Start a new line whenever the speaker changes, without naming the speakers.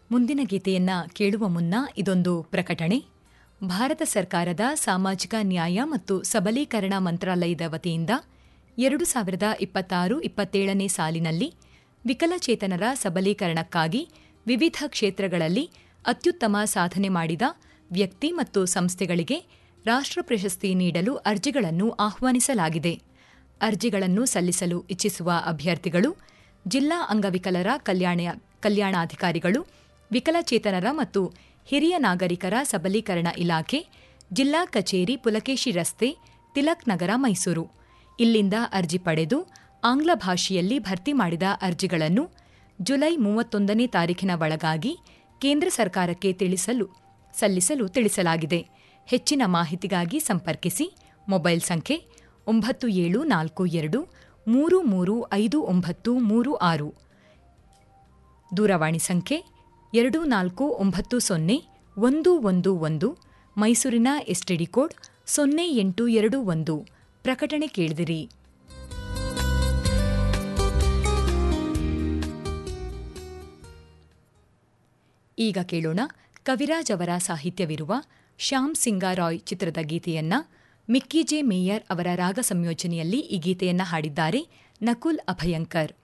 ಮುಂದಿನ ಗೀತೆಯನ್ನ ಕೇಳುವ ಮುನ್ನ ಇದೊಂದು ಪ್ರಕಟಣೆ ಭಾರತ ಸರ್ಕಾರದ ಸಾಮಾಜಿಕ ನ್ಯಾಯ ಮತ್ತು ಸಬಲೀಕರಣ ಮಂತ್ರಾಲಯದ ವತಿಯಿಂದ ಎರಡು ಸಾವಿರದ ಇಪ್ಪತ್ತಾರು ಇಪ್ಪತ್ತೇಳನೇ ಸಾಲಿನಲ್ಲಿ ವಿಕಲಚೇತನರ ಸಬಲೀಕರಣಕ್ಕಾಗಿ ವಿವಿಧ ಕ್ಷೇತ್ರಗಳಲ್ಲಿ ಅತ್ಯುತ್ತಮ ಸಾಧನೆ ಮಾಡಿದ ವ್ಯಕ್ತಿ ಮತ್ತು ಸಂಸ್ಥೆಗಳಿಗೆ ರಾಷ್ಟ್ರ ಪ್ರಶಸ್ತಿ ನೀಡಲು ಅರ್ಜಿಗಳನ್ನು ಆಹ್ವಾನಿಸಲಾಗಿದೆ ಅರ್ಜಿಗಳನ್ನು ಸಲ್ಲಿಸಲು ಇಚ್ಛಿಸುವ ಅಭ್ಯರ್ಥಿಗಳು ಜಿಲ್ಲಾ ಅಂಗವಿಕಲರ ಕಲ್ಯಾಣ ಕಲ್ಯಾಣಾಧಿಕಾರಿಗಳು ವಿಕಲಚೇತನರ ಮತ್ತು ಹಿರಿಯ ನಾಗರಿಕರ ಸಬಲೀಕರಣ ಇಲಾಖೆ ಜಿಲ್ಲಾ ಕಚೇರಿ ಪುಲಕೇಶಿ ರಸ್ತೆ ತಿಲಕ್ ನಗರ ಮೈಸೂರು ಇಲ್ಲಿಂದ ಅರ್ಜಿ ಪಡೆದು ಆಂಗ್ಲ ಭಾಷೆಯಲ್ಲಿ ಭರ್ತಿ ಮಾಡಿದ ಅರ್ಜಿಗಳನ್ನು ಜುಲೈ ಮೂವತ್ತೊಂದನೇ ತಾರೀಖಿನ ಒಳಗಾಗಿ ಕೇಂದ್ರ ಸರ್ಕಾರಕ್ಕೆ ತಿಳಿಸಲು ಸಲ್ಲಿಸಲು ತಿಳಿಸಲಾಗಿದೆ ಹೆಚ್ಚಿನ ಮಾಹಿತಿಗಾಗಿ ಸಂಪರ್ಕಿಸಿ ಮೊಬೈಲ್ ಸಂಖ್ಯೆ ಒಂಬತ್ತು ಏಳು ನಾಲ್ಕು ಎರಡು ಮೂರು ಮೂರು ಐದು ಒಂಬತ್ತು ಮೂರು ಆರು ದೂರವಾಣಿ ಸಂಖ್ಯೆ ಎರಡು ನಾಲ್ಕು ಒಂಬತ್ತು ಸೊನ್ನೆ ಒಂದು ಒಂದು ಒಂದು ಮೈಸೂರಿನ ಎಸ್ಟಿಡಿ ಕೋಡ್ ಸೊನ್ನೆ ಎಂಟು ಎರಡು ಒಂದು ಪ್ರಕಟಣೆ ಕೇಳಿದಿರಿ ಈಗ ಕೇಳೋಣ ಕವಿರಾಜ್ ಅವರ ಸಾಹಿತ್ಯವಿರುವ ಶ್ಯಾಮ್ ಸಿಂಗಾರಾಯ್ ಚಿತ್ರದ ಗೀತೆಯನ್ನ ಮಿಕ್ಕಿ ಜೆ ಮೇಯರ್ ಅವರ ರಾಗ ಸಂಯೋಜನೆಯಲ್ಲಿ ಈ ಗೀತೆಯನ್ನ ಹಾಡಿದ್ದಾರೆ ನಕುಲ್ ಅಭಯಂಕರ್